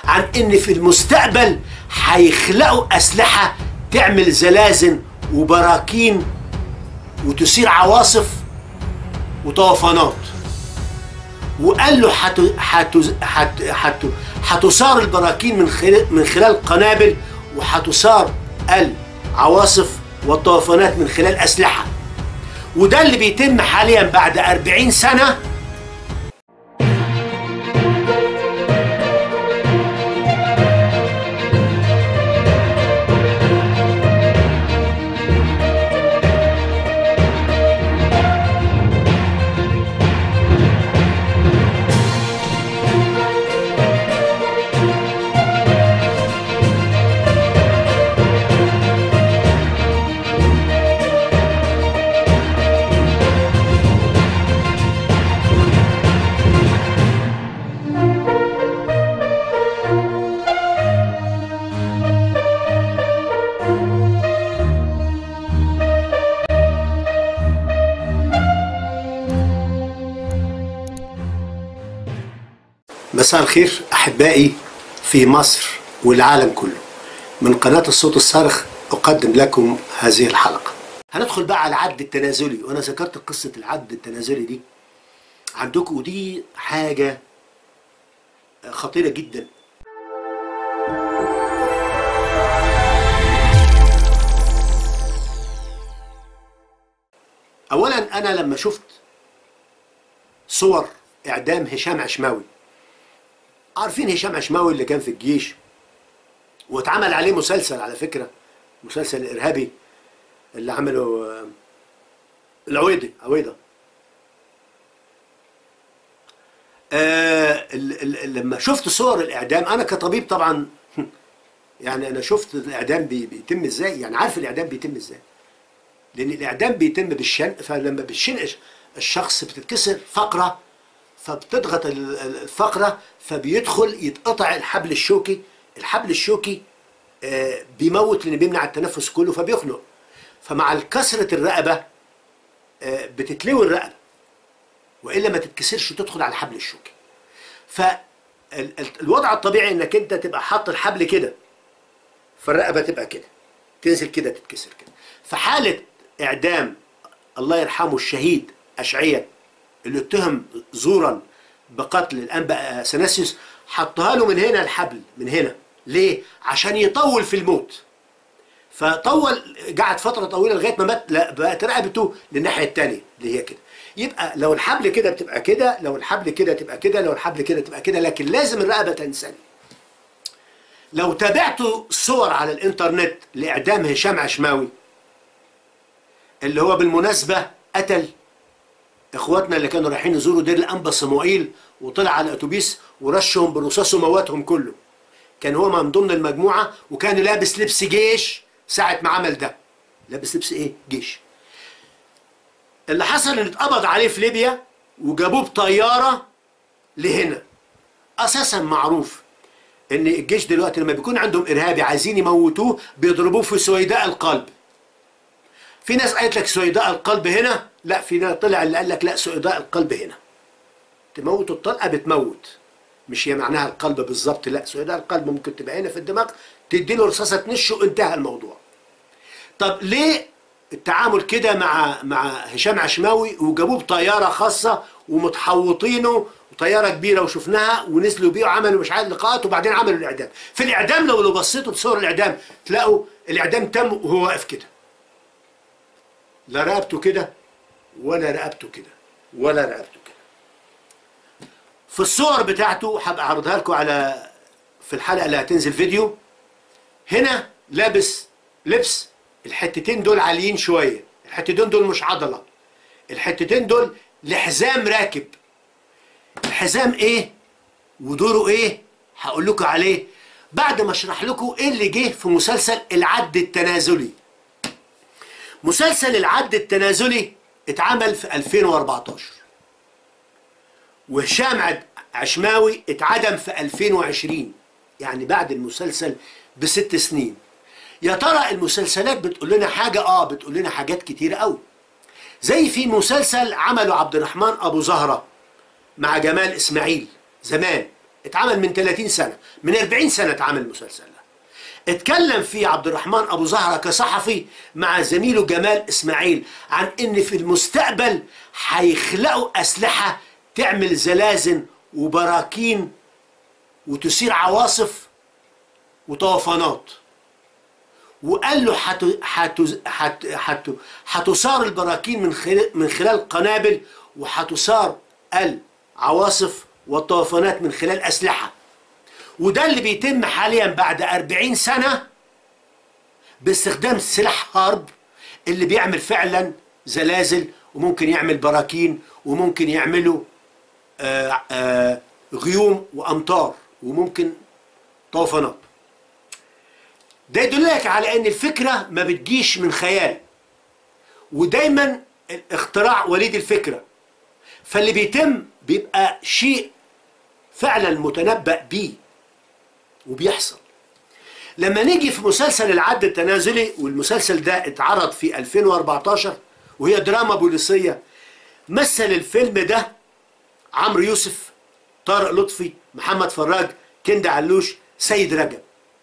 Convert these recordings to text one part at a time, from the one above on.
عن ان في المستقبل هيخلقوا اسلحه تعمل زلازل وبراكين وتثير عواصف وطوفانات وقال له حت حت حت حت هتثار البراكين من خلال من خلال قنابل وهتثار العواصف والطوفانات من خلال اسلحه وده اللي بيتم حاليا بعد 40 سنه مساء الخير احبائي في مصر والعالم كله من قناه الصوت الصارخ اقدم لكم هذه الحلقه هندخل بقى على العد التنازلي وانا ذكرت قصه العد التنازلي دي عندكم ودي حاجه خطيره جدا اولا انا لما شفت صور اعدام هشام عشماوي عارفين هشام عشماوي اللي كان في الجيش واتعمل عليه مسلسل على فكرة مسلسل الإرهابي اللي عمله آه، العويضي عويضة آه ال- ال- لما شفت صور الإعدام أنا كطبيب طبعا يعني أنا شفت الإعدام بي- بيتم إزاي يعني عارف الإعدام بيتم إزاي لأن الإعدام بيتم بالشنق فلما بالشنق الشخص بتتكسر فقرة فبتضغط ال- ال- الفقرة فبيدخل يتقطع الحبل الشوكي الحبل الشوكي آه، بيموت لان بيمنع التنفس كله فبيخنق فمع كسرة الرقبة آه، بتتلوي الرقبة والا ما تتكسرش وتدخل على الحبل الشوكي فالوضع الطبيعي انك انت تبقى حاط الحبل كده فالرقبة تبقى كده تنزل كده تتكسر كده فحالة اعدام الله يرحمه الشهيد اشعية اللي اتهم زورا بقتل الانبا سناسيوس حطها له من هنا الحبل من هنا ليه عشان يطول في الموت فطول قعد فتره طويله لغايه ما مات لا بقت رقبته للناحيه الثانيه اللي هي كده يبقى لو الحبل كده بتبقى كده لو الحبل كده تبقى كده لو الحبل كده تبقى كده لكن لازم الرقبه تنسني لو تابعتوا صور على الانترنت لاعدام هشام عشماوي اللي هو بالمناسبه قتل اخواتنا اللي كانوا رايحين يزوروا دير الانبا صموئيل وطلع على الاتوبيس ورشهم بالرصاص وموتهم كله كان هو من ضمن المجموعه وكان لابس لبس جيش ساعه ما عمل ده لابس لبس ايه جيش اللي حصل ان اتقبض عليه في ليبيا وجابوه بطياره لهنا اساسا معروف ان الجيش دلوقتي لما بيكون عندهم ارهابي عايزين يموتوه بيضربوه في سويداء القلب في ناس قالت لك سويداء القلب هنا لا في ناس طلع اللي قال لك لا سويداء القلب هنا تموت الطلقه بتموت مش هي معناها القلب بالظبط لا سويداء القلب ممكن تبقى هنا في الدماغ تدي له رصاصه تنشه وانتهى الموضوع طب ليه التعامل كده مع مع هشام عشماوي وجابوه بطياره خاصه ومتحوطينه وطياره كبيره وشفناها ونزلوا بيه وعملوا مش عارف لقاءات وبعدين عملوا الاعدام في الاعدام لو لو بصيتوا بصور الاعدام تلاقوا الاعدام تم وهو واقف كده لا رقبته كده ولا رقبته كده ولا رقبته كده في الصور بتاعته هبقى اعرضها لكم على في الحلقه اللي هتنزل فيديو هنا لابس لبس الحتتين دول عاليين شويه الحتتين دول مش عضله الحتتين دول لحزام راكب الحزام ايه ودوره ايه هقول لكم عليه بعد ما اشرح لكم ايه اللي جه في مسلسل العد التنازلي مسلسل العد التنازلي اتعمل في 2014 وهشام عد- عشماوي اتعدم في 2020 يعني بعد المسلسل بست سنين يا ترى المسلسلات بتقول لنا حاجة اه بتقول لنا حاجات كتيرة قوي زي في مسلسل عمله عبد الرحمن ابو زهرة مع جمال اسماعيل زمان اتعمل من 30 سنة من 40 سنة اتعمل المسلسل ده اتكلم فيه عبد الرحمن ابو زهرة كصحفي مع زميله جمال اسماعيل عن ان في المستقبل هيخلقوا اسلحة تعمل زلازل وبراكين وتثير عواصف وطوفانات وقال له حت حت حت حت هتثار البراكين من خلال من خلال قنابل وهتثار العواصف والطوفانات من خلال اسلحه وده اللي بيتم حاليا بعد 40 سنه باستخدام سلاح حرب اللي بيعمل فعلا زلازل وممكن يعمل براكين وممكن يعملوا آآ آآ غيوم وامطار وممكن طوفانات ده يدلك على ان الفكره ما بتجيش من خيال ودايما الاختراع وليد الفكره فاللي بيتم بيبقى شيء فعلا متنبأ بيه وبيحصل لما نيجي في مسلسل العد التنازلي والمسلسل ده اتعرض في 2014 وهي دراما بوليسيه مثل الفيلم ده عمرو يوسف طارق لطفي محمد فراج كند علوش سيد رجب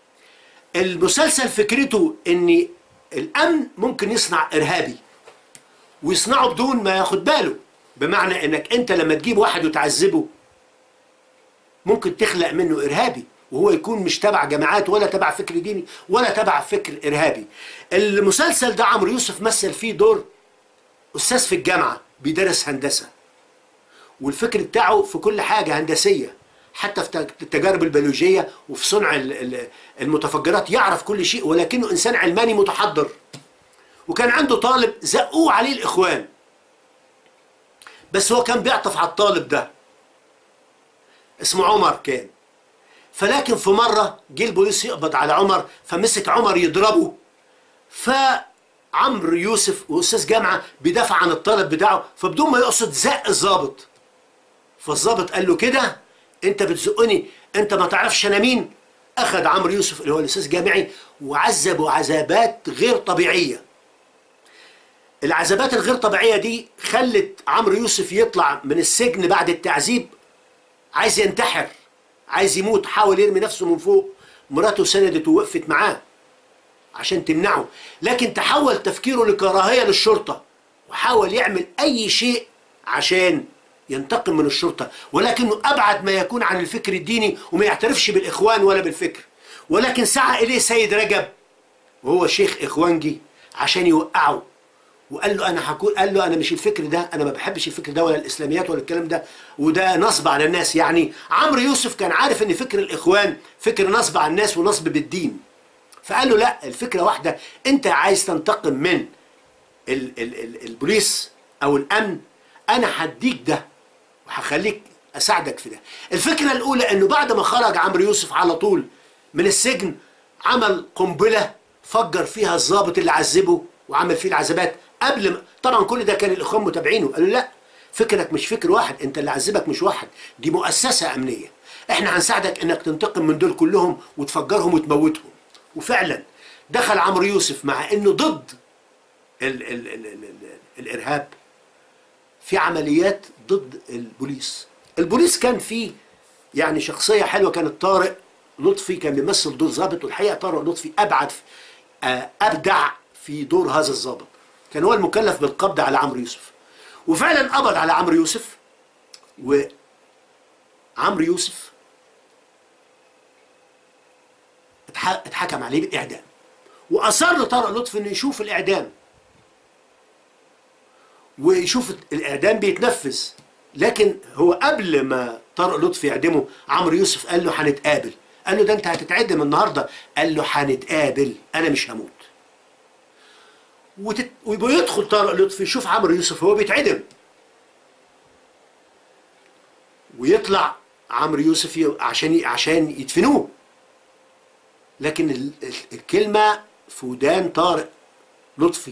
المسلسل فكرته ان الامن ممكن يصنع ارهابي ويصنعه بدون ما ياخد باله بمعنى انك انت لما تجيب واحد وتعذبه ممكن تخلق منه ارهابي وهو يكون مش تبع جماعات ولا تبع فكر ديني ولا تبع فكر ارهابي المسلسل ده عمرو يوسف مثل فيه دور استاذ في الجامعه بيدرس هندسه والفكر بتاعه في كل حاجه هندسيه حتى في التجارب البيولوجيه وفي صنع المتفجرات يعرف كل شيء ولكنه انسان علماني متحضر وكان عنده طالب زقوه عليه الاخوان بس هو كان بيعطف على الطالب ده اسمه عمر كان فلكن في مرة جه البوليس يقبض على عمر فمسك عمر يضربه فعمرو يوسف واستاذ جامعة بيدافع عن الطالب بتاعه فبدون ما يقصد زق الظابط فالظابط قال له كده انت بتزقني انت ما تعرفش انا مين اخذ عمرو يوسف اللي هو الاستاذ جامعي وعذبه عذابات غير طبيعيه العذابات الغير طبيعيه دي خلت عمرو يوسف يطلع من السجن بعد التعذيب عايز ينتحر عايز يموت حاول يرمي نفسه من فوق مراته سندت ووقفت معاه عشان تمنعه لكن تحول تفكيره لكراهيه للشرطه وحاول يعمل اي شيء عشان ينتقم من الشرطه ولكنه ابعد ما يكون عن الفكر الديني وما يعترفش بالاخوان ولا بالفكر ولكن سعى اليه سيد رجب وهو شيخ اخوانجي عشان يوقعه وقال له انا هكون قال له انا مش الفكر ده انا ما بحبش الفكر ده ولا الاسلاميات ولا الكلام ده وده نصب على الناس يعني عمرو يوسف كان عارف ان فكر الاخوان فكر نصب على الناس ونصب بالدين فقال له لا الفكره واحده انت عايز تنتقم من ال ال ال البوليس او الامن انا هديك ده وهخليك اساعدك في ده الفكره الاولى انه بعد ما خرج عمرو يوسف على طول من السجن عمل قنبله فجر فيها الضابط اللي عذبه وعمل فيه العذابات قبل ما طبعا كل ده كان الاخوان متابعينه قالوا لا فكرك مش فكر واحد انت اللي عذبك مش واحد دي مؤسسه امنيه احنا هنساعدك انك تنتقم من دول كلهم وتفجرهم وتموتهم وفعلا دخل عمرو يوسف مع انه ضد ال ال ال ال ال الارهاب في عمليات ضد البوليس البوليس كان فيه يعني شخصيه حلوه كانت طارق لطفي كان بيمثل دور ظابط والحقيقه طارق لطفي ابعد ابدع في دور هذا الظابط كان هو المكلف بالقبض على عمرو يوسف وفعلا قبض على عمرو يوسف وعمرو يوسف اتحكم عليه بالاعدام واصر طارق لطفي انه يشوف الاعدام ويشوف الاعدام بيتنفذ لكن هو قبل ما طارق لطفي يعدمه عمرو يوسف قال له هنتقابل قال له ده انت هتتعدم النهارده قال له هنتقابل انا مش هموت وتت... ويدخل طارق لطفي يشوف عمرو يوسف هو بيتعدم ويطلع عمرو يوسف ي... عشان عشان يدفنوه لكن ال... الكلمه في ودان طارق لطفي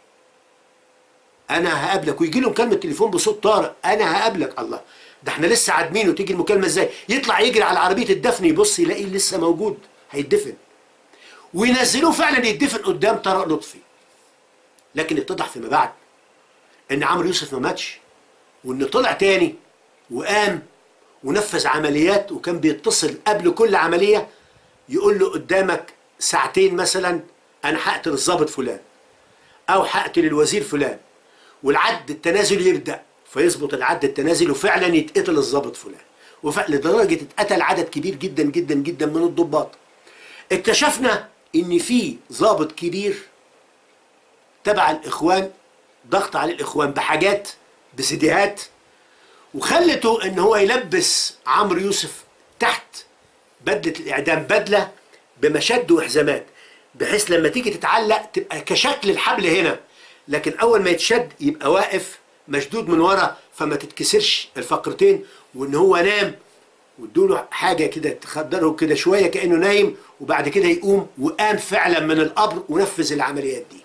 انا هقابلك ويجي له مكالمه تليفون بصوت طارق انا هقابلك الله ده احنا لسه عادمين وتيجي المكالمه ازاي يطلع يجري على عربيه الدفن يبص يلاقيه لسه موجود هيتدفن وينزلوه فعلا يتدفن قدام طارق لطفي لكن اتضح فيما بعد ان عمرو يوسف ما ماتش وان طلع تاني وقام ونفذ عمليات وكان بيتصل قبل كل عملية يقول له قدامك ساعتين مثلا أنا هقتل الضابط فلان أو هقتل الوزير فلان والعد التنازلي يبدأ فيظبط العد التنازلي وفعلا يتقتل الضابط فلان وفعلا لدرجة اتقتل عدد كبير جدا جدا جدا من الضباط اكتشفنا ان في ضابط كبير تبع الاخوان ضغط على الاخوان بحاجات بسيديهات وخلته ان هو يلبس عمرو يوسف تحت بدله الاعدام بدله بمشد وحزامات بحيث لما تيجي تتعلق تبقى كشكل الحبل هنا لكن اول ما يتشد يبقى واقف مشدود من ورا فما تتكسرش الفقرتين وان هو نام وادوله حاجه كده تخدره كده شويه كانه نايم وبعد كده يقوم وقام فعلا من القبر ونفذ العمليات دي.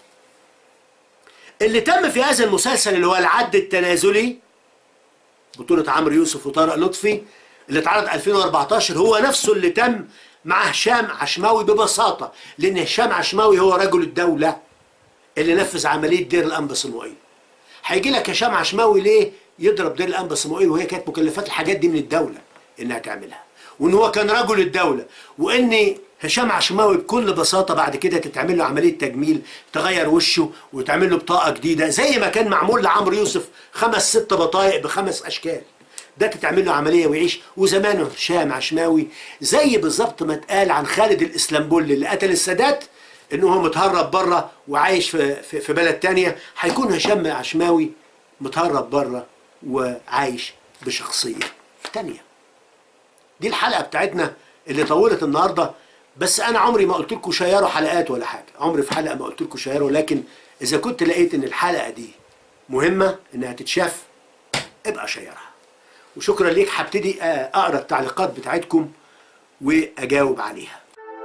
اللي تم في هذا المسلسل اللي هو العد التنازلي بطولة عمرو يوسف وطارق لطفي اللي اتعرض 2014 هو نفسه اللي تم مع هشام عشماوي ببساطة لأن هشام عشماوي هو رجل الدولة اللي نفذ عملية دير الأنبا صموئيل هيجي لك هشام عشماوي ليه يضرب دير الأنبا صموئيل وهي كانت مكلفات الحاجات دي من الدولة إنها تعملها وإن هو كان رجل الدولة وإن هشام عشماوي بكل بساطة بعد كده تتعمل له عملية تجميل تغير وشه وتعمل له بطاقة جديدة زي ما كان معمول لعمرو يوسف خمس ست بطايق بخمس أشكال ده تتعمل له عملية ويعيش وزمانه هشام عشماوي زي بالظبط ما اتقال عن خالد الإسلامبولي اللي قتل السادات إنه هو متهرب بره وعايش في, في, في بلد تانية هيكون هشام عشماوي متهرب بره وعايش بشخصية تانية دي الحلقة بتاعتنا اللي طولت النهارده بس انا عمري ما قلت لكم شيروا حلقات ولا حاجه عمري في حلقه ما قلت لكم شيروا لكن اذا كنت لقيت ان الحلقه دي مهمه انها تتشاف ابقى شيرها وشكرا ليك هبتدي اقرا التعليقات بتاعتكم واجاوب عليها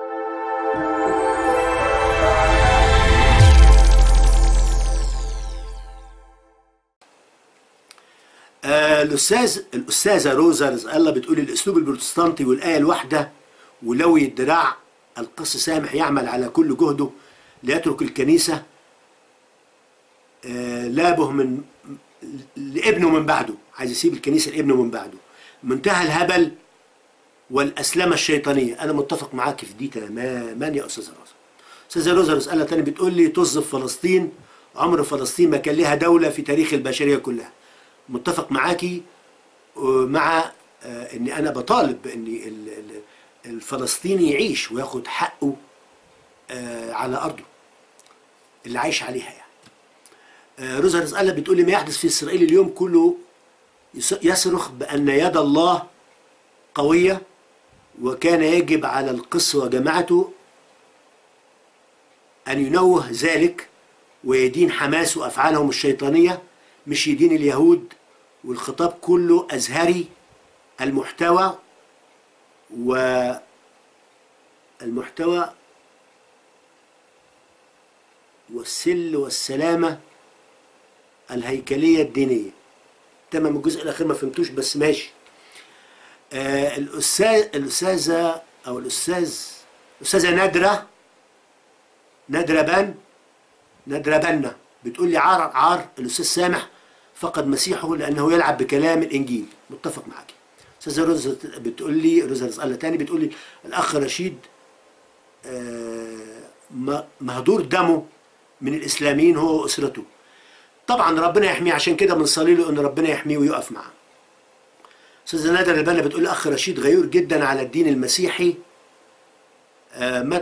آه الاستاذ الاستاذه روزا رزق الله بتقول الاسلوب البروتستانتي والايه الواحده ولوي الدراع القس سامح يعمل على كل جهده ليترك الكنيسة آه لابه من لابنه من بعده عايز يسيب الكنيسة لابنه من بعده منتهى الهبل والأسلمة الشيطانية أنا متفق معاك في دي تماما يا أستاذة روزا أستاذة روزا مسألة تانية بتقول لي طز فلسطين عمر فلسطين ما كان لها دولة في تاريخ البشرية كلها متفق معاكي مع آه إن أنا بطالب بإن الفلسطيني يعيش وياخد حقه آه على ارضه اللي عايش عليها يعني آه روزا رزق الله بتقول لي ما يحدث في اسرائيل اليوم كله يصرخ بان يد الله قويه وكان يجب على القس وجماعته ان ينوه ذلك ويدين حماس وافعالهم الشيطانيه مش يدين اليهود والخطاب كله ازهري المحتوى والمحتوى والسل والسلامة الهيكلية الدينية تمام الجزء الأخير ما فهمتوش بس ماشي آه الأستاذ الأستاذة أو الأستاذ الأستاذة نادرة نادرة بان نادرة بنا بتقول لي عار عار الأستاذ سامح فقد مسيحه لأنه يلعب بكلام الإنجيل متفق معاكي استاذه روزا بتقول لي روزا رزق تاني بتقول لي الاخ رشيد مهدور دمه من الاسلاميين هو واسرته طبعا ربنا يحميه عشان كده بنصلي له ان ربنا يحميه ويقف معاه استاذه نادر البنا بتقول لي اخ رشيد غيور جدا على الدين المسيحي مات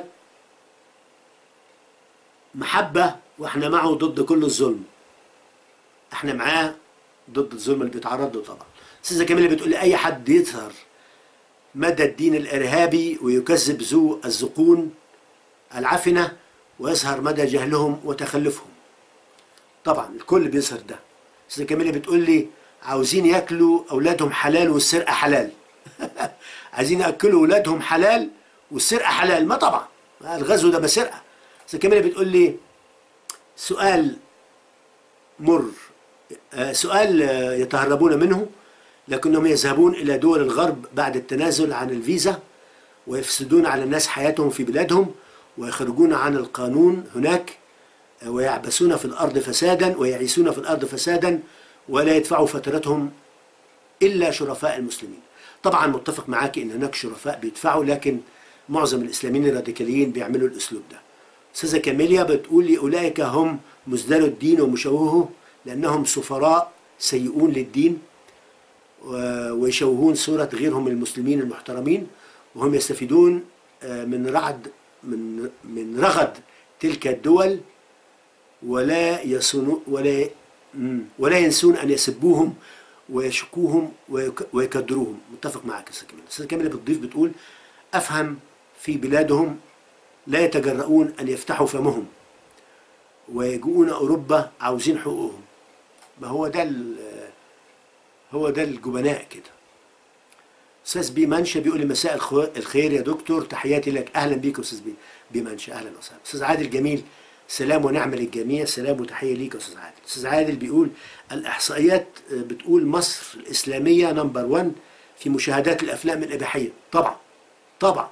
محبه واحنا معه ضد كل الظلم احنا معاه ضد الظلم اللي بيتعرض له طبعا استاذه جميله بتقول لي اي حد يظهر مدى الدين الارهابي ويكذب ذو الزقون العفنه ويظهر مدى جهلهم وتخلفهم طبعا الكل بيظهر ده استاذه جميله بتقول لي عاوزين ياكلوا اولادهم حلال والسرقه حلال عايزين ياكلوا اولادهم حلال والسرقه حلال ما طبعا الغزو ده بسرقه استاذه جميله بتقول لي سؤال مر سؤال يتهربون منه لكنهم يذهبون إلى دول الغرب بعد التنازل عن الفيزا ويفسدون على الناس حياتهم في بلادهم ويخرجون عن القانون هناك ويعبثون في الأرض فسادا ويعيشون في الأرض فسادا ولا يدفعوا فترتهم إلا شرفاء المسلمين طبعا متفق معاك ان هناك شرفاء بيدفعوا لكن معظم الاسلاميين الراديكاليين بيعملوا الاسلوب ده استاذه كاميليا بتقول لي اولئك هم مزدروا الدين ومشوهه لانهم سفراء سيئون للدين و- ويشوهون صورة غيرهم المسلمين المحترمين وهم يستفيدون آه، من رعد من من رغد تلك الدول ولا يصنوا ولا مم، ولا ينسون ان يسبوهم ويشكوهم ويك- ويكدروهم متفق معك استاذ كامل استاذ كامل بتضيف بتقول افهم في بلادهم لا يتجرؤون ان يفتحوا فمهم ويجوءون اوروبا عاوزين حقوقهم ما هو ده ال- هو ده الجبناء كده استاذ بي منشا بيقول لي مساء الخو- الخير يا دكتور تحياتي لك اهلا بيك يا استاذ بي بي منشا اهلا وسهلا استاذ عادل جميل سلام ونعمه للجميع سلام وتحيه ليك يا استاذ عادل استاذ عادل بيقول الاحصائيات بتقول مصر الاسلاميه نمبر 1 في مشاهدات الافلام الاباحيه طبعا طبعا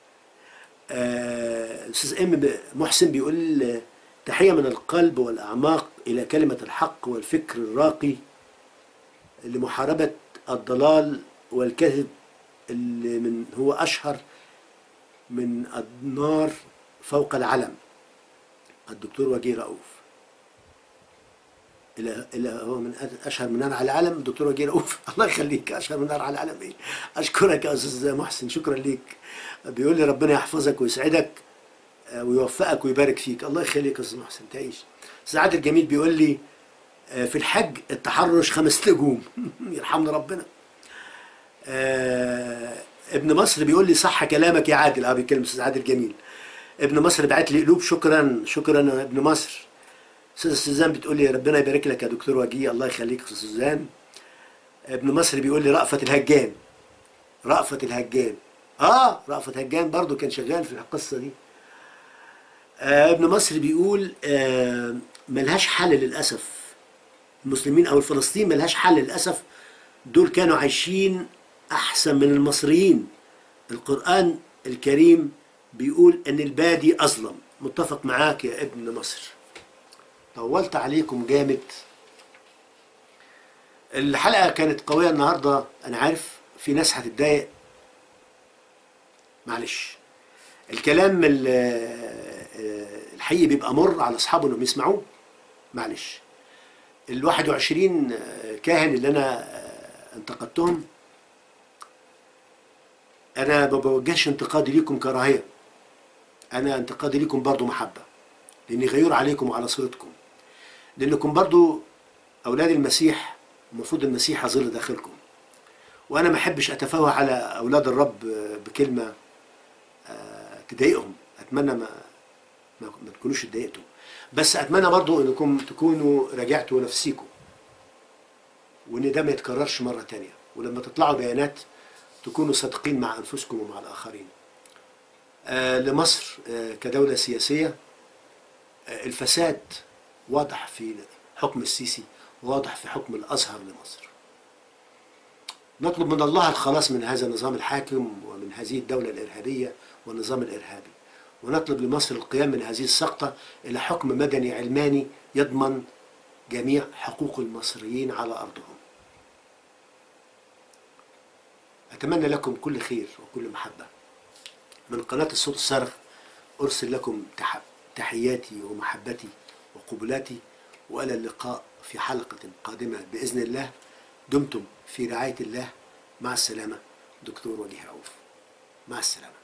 آه، استاذ ام محسن بيقول آه، تحيه من القلب والاعماق الى كلمه الحق والفكر الراقي لمحاربة الضلال والكذب اللي من هو أشهر من النار فوق العلم الدكتور وجيه رؤوف إلى إلى هو من أ- أشهر من نار على العلم الدكتور وجيه رؤوف الله يخليك أشهر من نار على العلم إيه أشكرك يا أستاذ محسن شكرا ليك بيقول لي ربنا يحفظك ويسعدك آه، ويوفقك ويبارك فيك الله يخليك يا أستاذ محسن تعيش أستاذ عادل جميل بيقول لي آه، في الحج التحرش خمس نجوم يرحمنا ربنا آه، ابن مصر بيقول لي صح كلامك يا عادل اه بيتكلم استاذ عادل جميل ابن مصر بعت لي قلوب شكرا شكرا يا ابن مصر استاذ سوزان بتقول لي ربنا يبارك لك يا دكتور وجيه الله يخليك يا استاذ سوزان ابن مصر بيقول لي رأفت الهجان رأفت الهجان اه رأفت هجان برضو كان شغال في القصة دي آه ابن مصر بيقول آه ملهاش حل للأسف المسلمين أو الفلسطين ملهاش حل للأسف دول كانوا عايشين أحسن من المصريين القرآن الكريم بيقول أن البادي أظلم متفق معاك يا ابن مصر طولت عليكم جامد الحلقة كانت قوية النهاردة أنا عارف في ناس هتتضايق معلش الكلام ال- آه، الحقيقي بيبقى مر على أصحابه إنهم يسمعوه معلش ال 21 كاهن اللي أنا آه، انتقدتهم أنا ما بوجهش انتقادي ليكم كراهية أنا انتقادي ليكم برضو محبة لأني غيور عليكم وعلى صورتكم لأنكم برضو أولاد المسيح المفروض المسيح يظل داخلكم وأنا ما أحبش أتفوه على أولاد الرب بكلمة آه، تضايقهم أتمنى ما ما ما تكونوش اتضايقتوا بس أتمنى برضو أنكم تكونوا راجعتوا نفسيكم وإن ده ما يتكررش مرة تانية ولما تطلعوا بيانات تكونوا صادقين مع أنفسكم ومع الآخرين آه، لمصر آه، كدولة سياسية آه، الفساد واضح في حكم السيسي واضح في حكم الأزهر لمصر نطلب من الله الخلاص من هذا النظام الحاكم ومن هذه الدولة الإرهابية والنظام الإرهابي ونطلب لمصر القيام من هذه السقطة إلى حكم مدني علماني يضمن جميع حقوق المصريين على أرضهم أتمنى لكم كل خير وكل محبة من قناة الصوت الصارخ أرسل لكم تح- تحياتي ومحبتي وقبلاتي وإلى اللقاء في حلقة قادمة بإذن الله دمتم في رعاية الله مع السلامة دكتور وجيه رؤوف مع السلامة